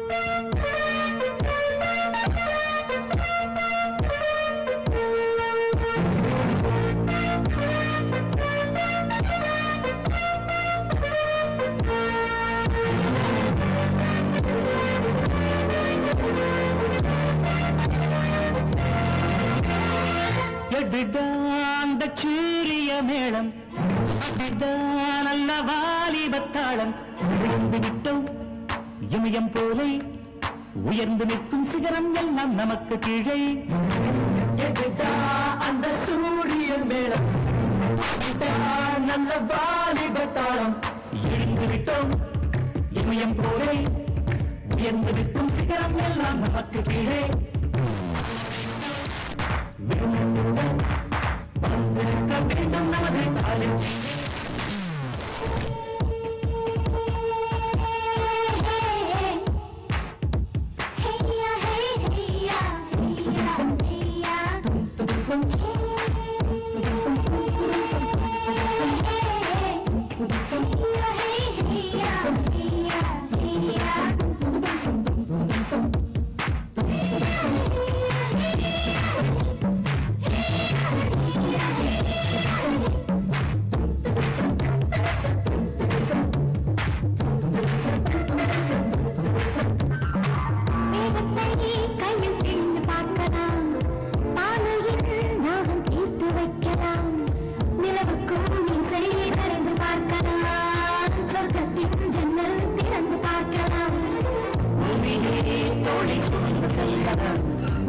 எடுடாண்ட சூரிய மேளம் அப்படிதான் நல்ல வாலிபத்தாளம் உயர்ந்து விட்டோம் இமயம் போலே உயர்ந்து நிற்கும் சிகரம் எல்லாம் நமக்கு கீழே எடுடா அந்த சூரிய மேளம் அப்படிதான் நல்ல வாலிபத்தாளம் எழுந்து விட்டோம் இமயம் போலே உயர்ந்து நிற்கும் சிகரம் எல்லாம் நமக்கு கீழே விரும்புடன் வந்திருக்க வேண்டும் நமது காலில் கையில் பிடிந்து பார்க்கலாம் பானையில் நாகம் தீர்த்து வைக்கலாம் நிலவுக்கும் மீசை திறந்து பார்க்கலாம் சொர்க்கத்தின் ஜன்னல் திறந்து பார்க்கலாம் பூமியே தோழி சுமந்து செல்லலாம்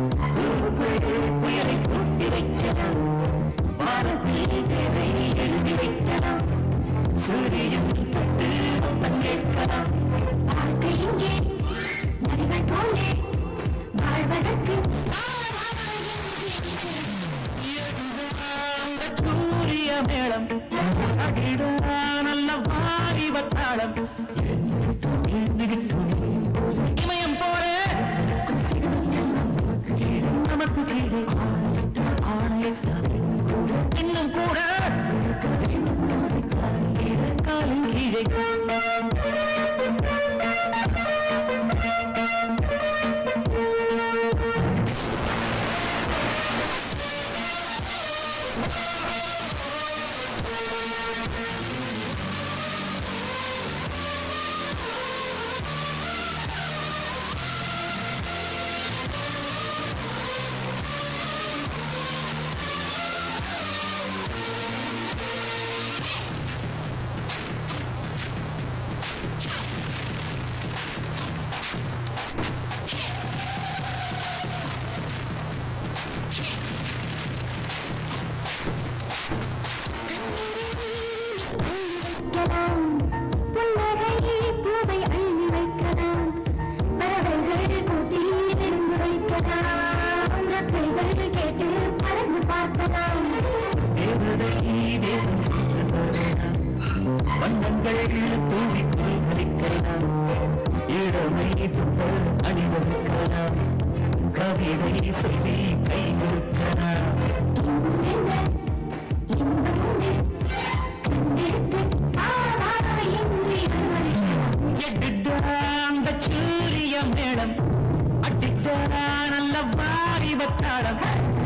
புயலை கூட்டி வைக்கலாம் வானத்தில் தேவை எழுதி வைக்கலாம் சூரியன் தொட்டு ஒப்பம் கேட்கலாம் வாழ்க்கை இங்கே நதிகள் போலே வாழ்வதற்கு சூரிய மேளம் அடிடா நல்ல வாலிபத்தாளம் இமயம் போல நமக்கு கீழே இன்னும் கூட காலின் கீழே வைக்கலாம் புன்னகை பூவை அள்ளி வைக்கலாம் பறவைகள் கூட்டில் இருந்து வைக்கலாம் ரக்கைகள் கேட்டு பறந்து பார்க்கலாம் தேவதை தேசம் சென்றதெல்லாம் வண்ணங்கள் தூவி பரிக்கலாம் இளமை புத்தர் அணிவகுக்கலாம் கவிதை சொல்லி கை கொடுக்கலாம் என்ன இன்பம் உண்டு கண்டிருக்கு ஆவாயின்றி அனுமதிக்கலாம் எடுடாந்த சூரிய மேடம் அடித்தா நல்ல வாரிபத்தாடம்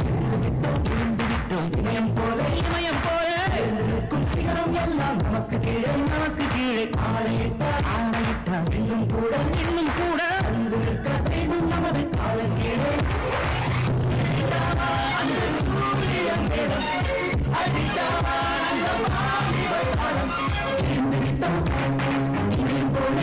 இமயம் போல இமயம் போல இருக்கும் சிகரம் எல்லாம் நமக்கு கீழே நமக்கு கீழே ஆணையிட்டா ஆணையிட்டா இன்னும் கூட இன்னும் கூட அங்கு நிற்க வேண்டும் நமது காலம் கீழே அந்த சூரிய மேடம் அடித்தா நல்ல வாரிபத்தாடம் இருந்து விட்டோம் இமயம் போல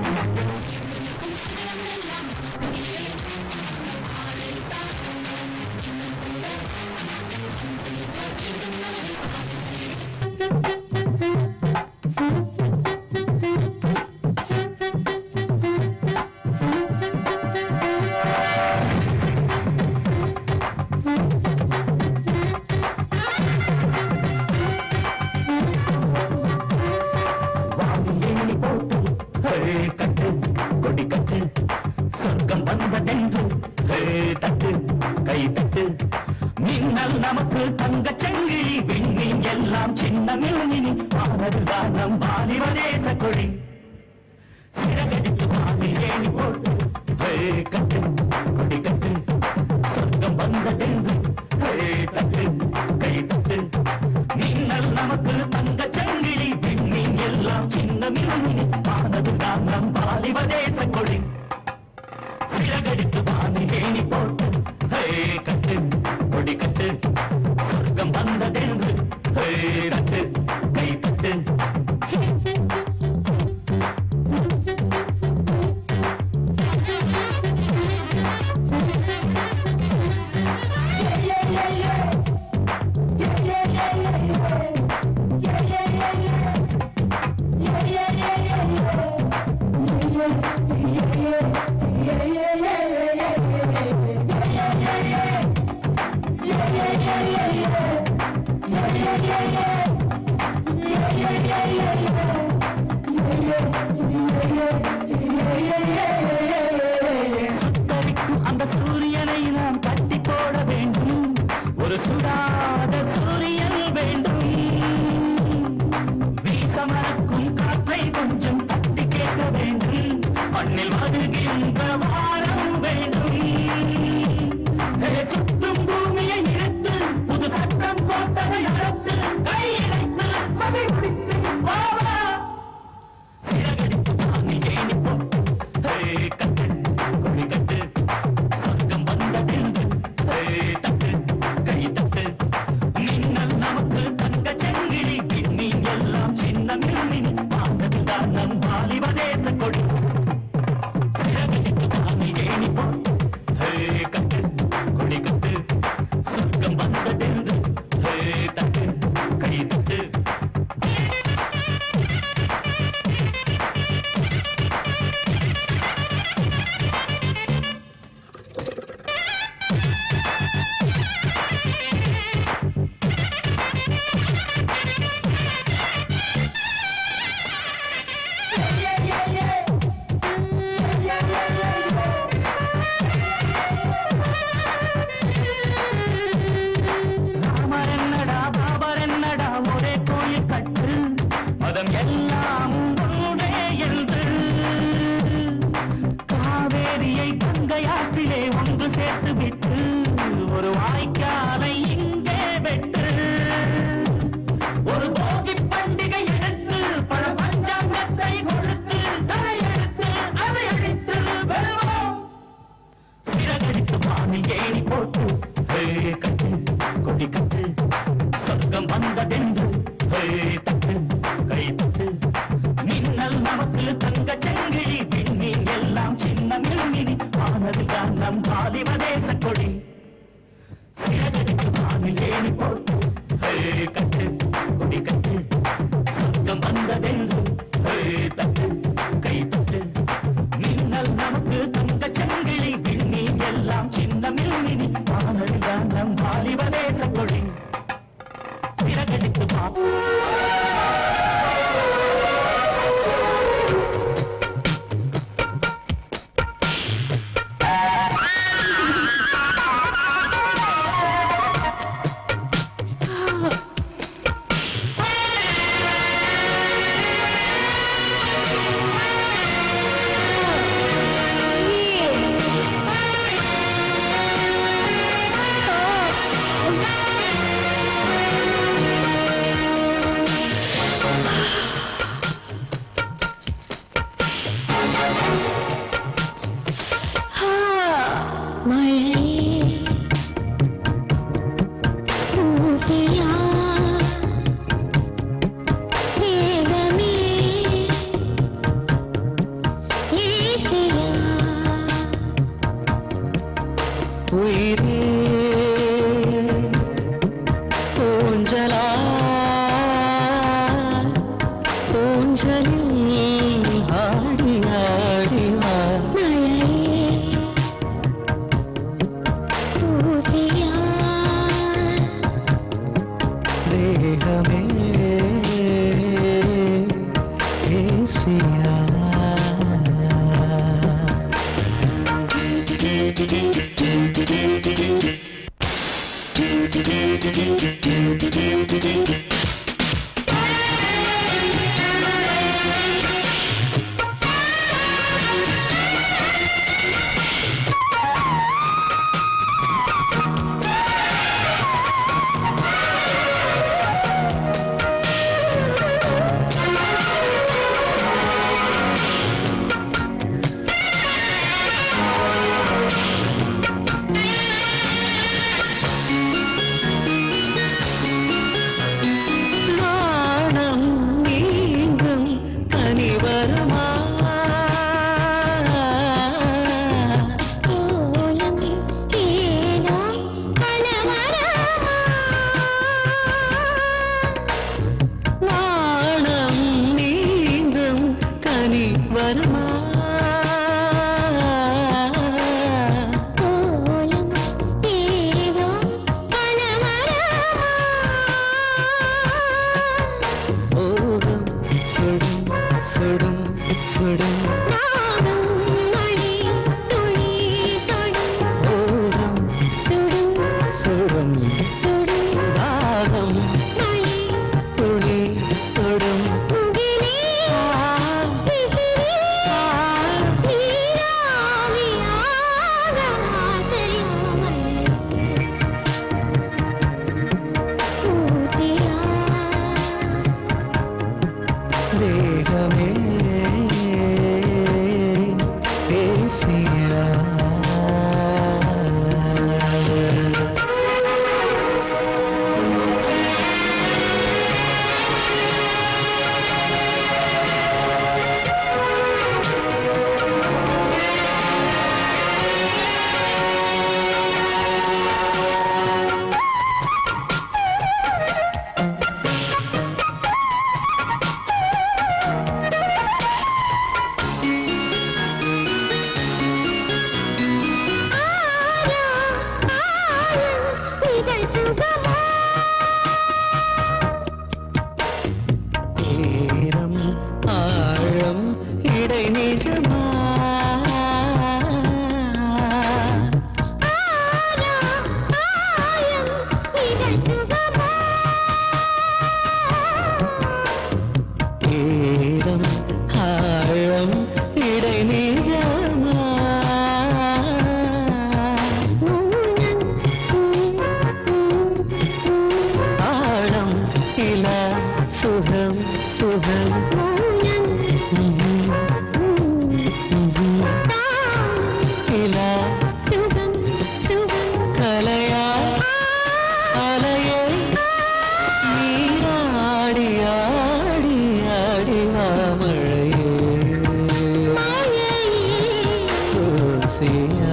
வாங்கி போட்டு ஹே, கட்டு கொடி கட்டு சொர்க்கம் வந்ததென்று ஹே, தட்டு கை தட்டு மின்னல் நமக்கு தங்க செங்கி விண்ணின் எல்லாம் சின்ன மில்மினி ஆனதுதான் நம் வாலிப தேச கொடி சிறகடித்து வாங்கி ஏணி போட்டு கொடி சிறகடித்து வானி ஏணி போட்டு ஹே கட்டு கொடி கட்டு சொர்க்கம் வந்ததென்று ஹே தட்டு கை தட்டு சுட்டரிக்கும் அந்த சூரியனை நாம் தட்டி போட வேண்டும் ஒரு சுடாத சூரியன் வேண்டும் வீசமறக்கும் காற்றை கொஞ்சம் தட்டி கேட்க வேண்டும் மண்ணில் வருகின்ற வாரம் வேண்டும் ஹே, சுற்றும் பூமியை நிறுத்து புது சட்டம் போட்டதை அறுத்து கையெழுத்து மகை முடித்து வா வா. சிறகடித்து தாங்கி ஏணி போட்டு ஹே கட்டு கொடி கட்டு சொர்க்கம் வந்ததென்று ஹே தட்டு கை தட்டு மின்னல் நமக்கு தங்க செங்கிழி விண்மீன் எல்லாம் சின்ன மின்மினி பார்த்ததுதான் நம் வாலிப தேச கொடி சிறகடித்து தாங்கி ஏணி போட்டு ஹே கட்டு கொடி கட்டு சொர்க்கம் வந்ததென்று ஹே தட்டு கை தட்டு ராமர் என்னடா பாபர் என்னடா ஒரே கோயில் கட்டு மதம் எல்லாம் ஒன்றே என்று காவேரியை கங்கையாற்றிலே ஒன்று சேர்த்து விட்டு ஒரு வாய்க்காலை இங்கே வெட்டு ஒரு போகி பண்டிகை எடுத்து பல பஞ்சாங்கத்தை கொடுத்து தலையெடுத்து அதை அழித்து வெல்வோம் சிறகடித்து வாணி ஏணி போட்டு ஹே கட்டு கொடி கட்டு சொர்க்கம் வந்ததென்று ஹே தட்டு கை தட்டு மின்னல் நமக்கு தங்க செங்கிழி விண்மீன் எல்லாம் சின்ன மின்மினி ஆனதுதான் நம் வாலிப தேச கொடி சிறகடித்து வாணி ஏணி போட்டு ஹே கட்டு கொடி கட்டு சொர்க்கம் வந்ததென்று ஹே தட்டு கை தட்டு மின்னல் நமக்கு தங்க செங்கிழி விண்மீன் எல்லாம் சின்ன மின்மினி வானடிதான் நம் வாலிப தேச கொடி சிறகடித்து வா மழையே பூசையா மேகமே ஈசையா உயிரே ஊஞ்சலா ஊஞ்சலில் ஆடி ஆடிவா மழையே பூசையா தேகமே ஏசியா இதழ் சுகமா நேரம் ஆழம் இடை நிஜமா ஆழம் ஆழம் இதழ் சுகமா நேரம் ஆழம் இடை நிஜமா ஆழம் இல சுகம் சுகம் இல கலையா அலையை நீராடி ஆடி ஆடி மாமழையே ஓசியா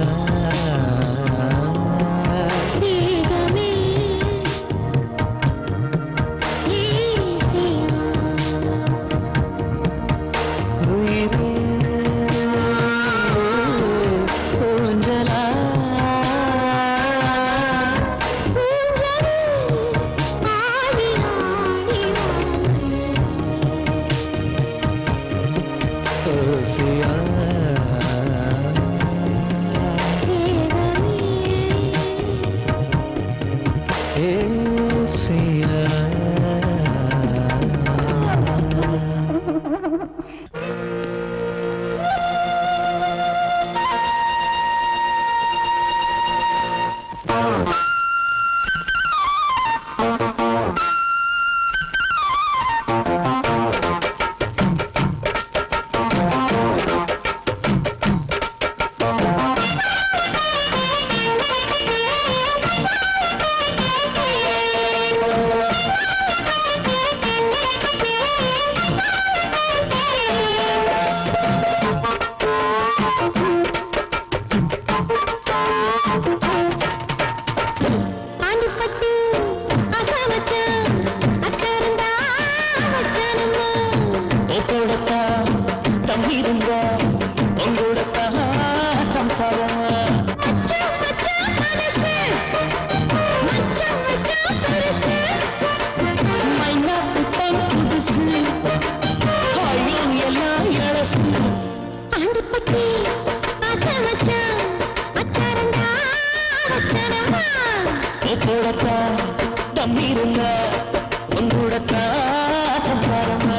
உயிரே ஊஞ்சலா ஓசியா ஏசியா ஆண்டுபட்டு ஆசா வச்சான் அச்சாருந்தா வச்சானம்மா ஒப்போடத்தா தம்பிருந்தா உங்களோடத்தா சம்சாரமா மச்சான் மச்சான் மனசு மச்சான் மச்சான் பரிசு மைனா புத்தம் புதுசு ஐயோ எல்லாம் இழசு ஆண்டுபட்டு ஆசா வச்சான் அச்சாருந்தா வச்சானம்மா ஒப்போடத்தா தம்பிருந்தா உங்களோடத்தா சம்சாரமா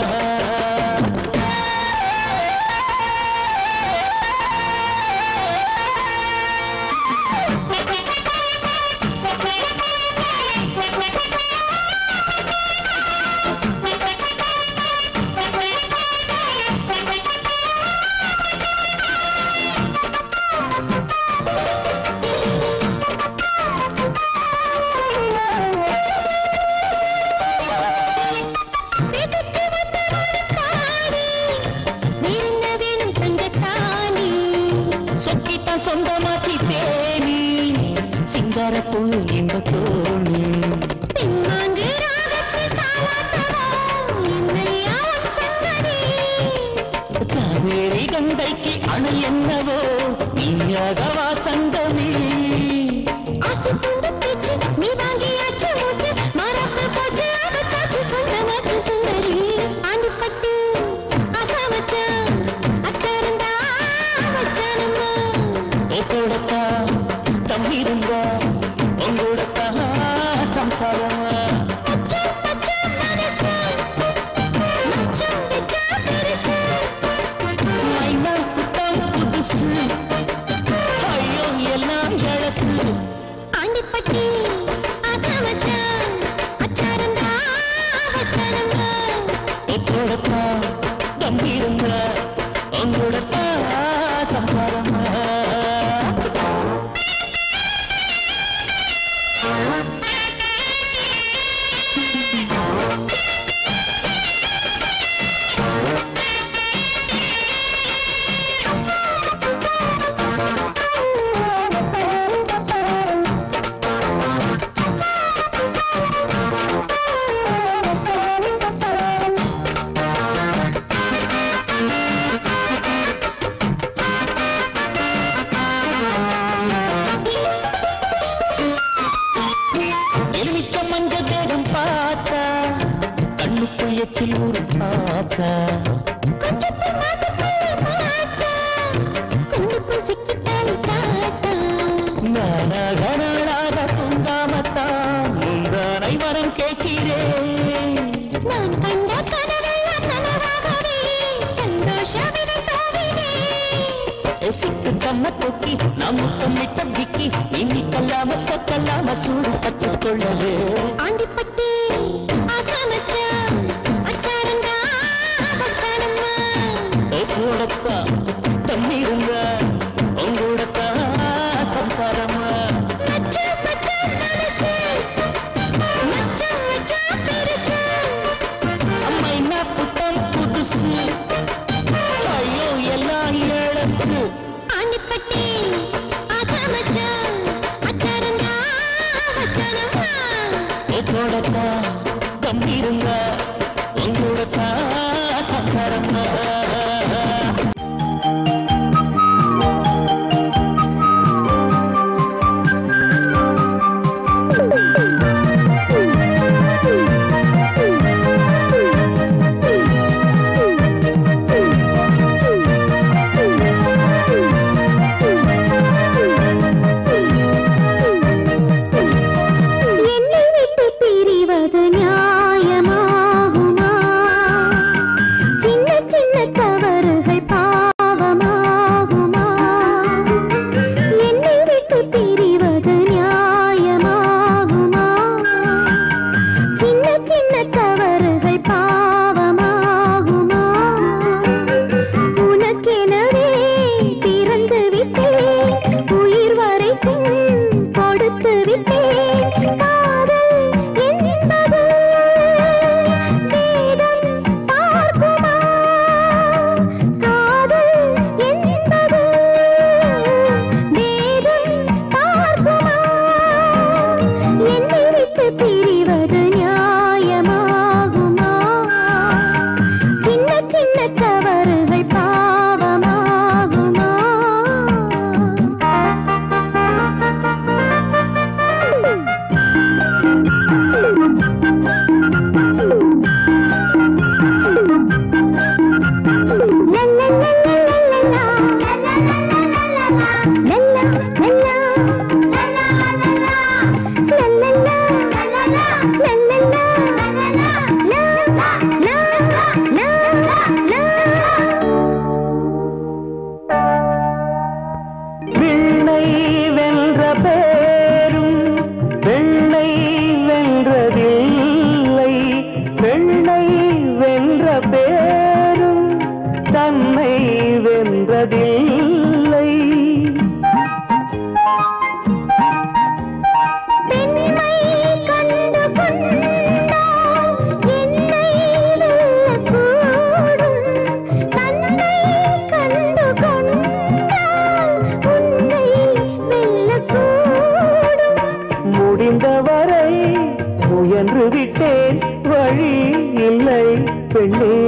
வீட்டுக்கு வந்த ஒரு தாலி விருந்த வேணும் தங்க தாலி சொக்கிட்ட சொந்தமாக்கி தேனி சிங்கார பொண்ணு இந்த தோணி பின்வாங்கு ராகத்தில் தாலாட்டவோ என்னையா உன் சங்கதி காவேரி கங்கைக்கு அணை என்னவோ நீயாகவா சங்கமி ஆசை கொண்டு பேச்சு நீ வாங்கியாச்சு மூச்சு மறந்து போச்சு அதத்தாச்சு சொந்தமாச்சு சுந்தரி ஆண்டு பட்டு ஆசா வச்சான் அச்சாருந்தா வச்சானம்மா ஒப்போடத்தா தம்பிருந்தா உங்களோடத்தா சம்சாரமா மச்சான் மச்சான் மனசு மச்சான் வச்சா பெருசு மைனா புத்தம் புதுசு பேச்சில் ஒரு காத்தா கொஞ்சத்தை மாட்டுக்குள்ளே பார்த்தா குண்டுக்குள் சிக்கிட்டால் தாத்தா நானாக நாளாக தூங்காமத்தான் முந்தானை மரம் கேட்கிறேன் நான் கண்ட கனவெல்லாம் நனவாகவே சந்தோஷமிதை தோவினே சிக்கு கண்ண கொக்கி நம் முத்தமிட்ட பிக்கி இனி கல்லாம சொக்கல்லாம சூடு பட்டுக் கொள்ளவே ஆண்டிப்பட்டி ஆசாமச்சா அச்சாரங்கா பச்சாரம்மா கூடத்தா தண்ணீருங்க உங்களோடத்தா சம்சாரமா மச்சான் மச்சான் மனசு மச்சான் மச்சான் பெருசு அம்மா என்ன புத்தம் புதுசு ஐயோ எல்லாம் ஏழசு ஆண்டிப்பட்டி ஆசாமச்சா அச்சாரங்கா பச்சாரம்மா கூடத்தா தண்ணீருங்க உங்களோடத்தா சம்சாரமா என்னை விட்டு பிரிவது நியாயமாகுமா சின்ன சின்ன தவறுகள் பாவமாகுமா என்னை விட்டு பிரிவது நியாயமாகுமா சின்ன சின்ன தவறுகள் பாவமாகுமா உனக்கெனவே பிறந்து விட்டேன் உயிர் வரைக்கும் கொடுத்து விட்டேன் காதல் என்பது வேதம் பார்க்குமா காதல் என்பது வேதம் பார்க்குமா என்னை விட்டு பிரிவது நியாயமாகுமா சின்ன சின்ன தவறுகள் பாவமாகுமா விண்ணை வென்ற பேரும் வெண்ணை வென்றதில்லை வெண்ணை வென்ற பேரும் தன்னை வென்றதில்லை பெண்மை கண்டு கொண்டால் என்னை வெல்லக்கூடும் தன்னை கண்டு கொண்டால் உன்னை வெல்லக்கூடும் முடிந்தவரை முயன்று விட்டேன் வழி இல்லை பெண்ணே